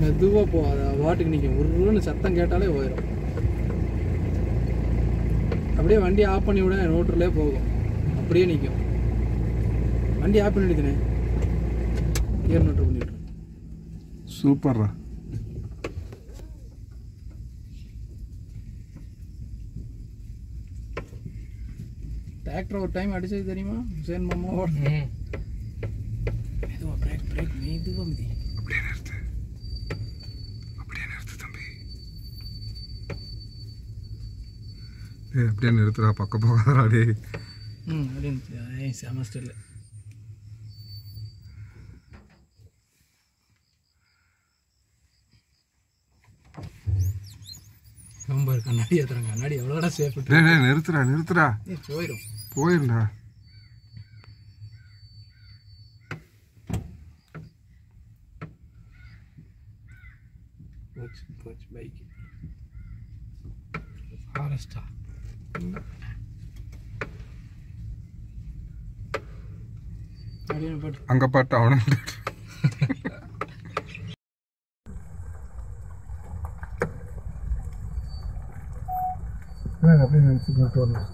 மெதுவாக போ அது வாட்டுக்கு நிற்கும் உருன்னு சத்தம் கேட்டாலே போயிடும் அப்படியே வண்டி ஆஃப் பண்ணி விட நோட்டர்லேயே போகும் அப்படியே நிற்கும் வண்டி ஆஃப் பண்ணி விடுதுனே கியர் நோட்டர் பண்ணிட்டு சூப்பர்ரா டிராக்டர் ஒரு டைம் அடிச்சது தெரியுமா ஹுசேன் மாமாவோட மெதுவா பிரேக் பிரேக் மெதுவா மிதி அப்படியே நிறுத்து அப்படியே நிறுத்து தம்பி ஏய் அப்படியே நிறுத்துடா பக்கம் போகாதடா டேய் ம் அப்படின்னு செமஸ்டரில் ரொம்ப கண்ணாடி ஏற்றுறாங்க கண்ணாடி எவ்வளோடா சேஃப் டேய் டேய் நிறுத்துடா நிறுத்துடா ஏ போயிடும் போயிருந்தா போச்சு போச்சு பைக் ஃபாரஸ்டா அப்படின்னு போட்டு அங்க பாட்டு அவனை அப்படியே நினைச்சு வரணும்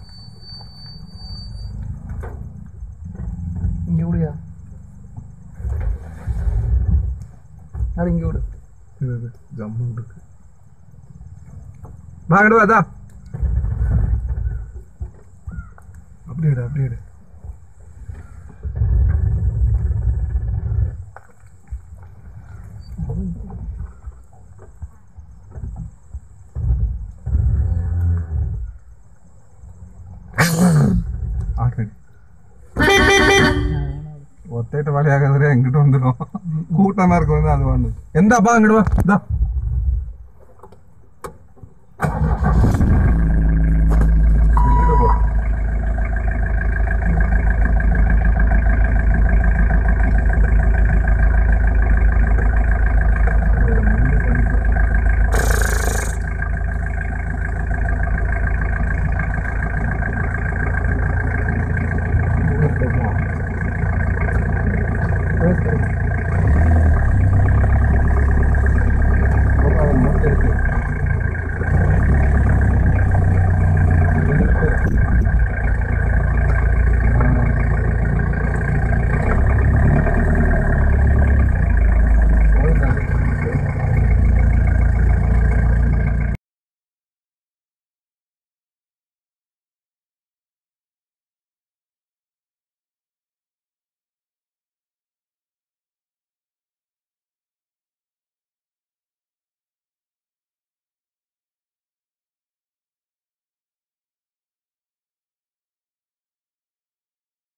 இங்கே விடுயா அது இங்கே விடு இது ஜம்மு இருக்கு வாங்கடு வாதா அப்படியே இரு, அப்படியே இரு. ஆல்ரெடி ஒத்தைட்ட வேலையாகாதே எங்கிட்ட வந்துடும் கூட்டமா இருக்க வந்து அது வந்து எந்தாப்பா அங்கிட்டு வா இதா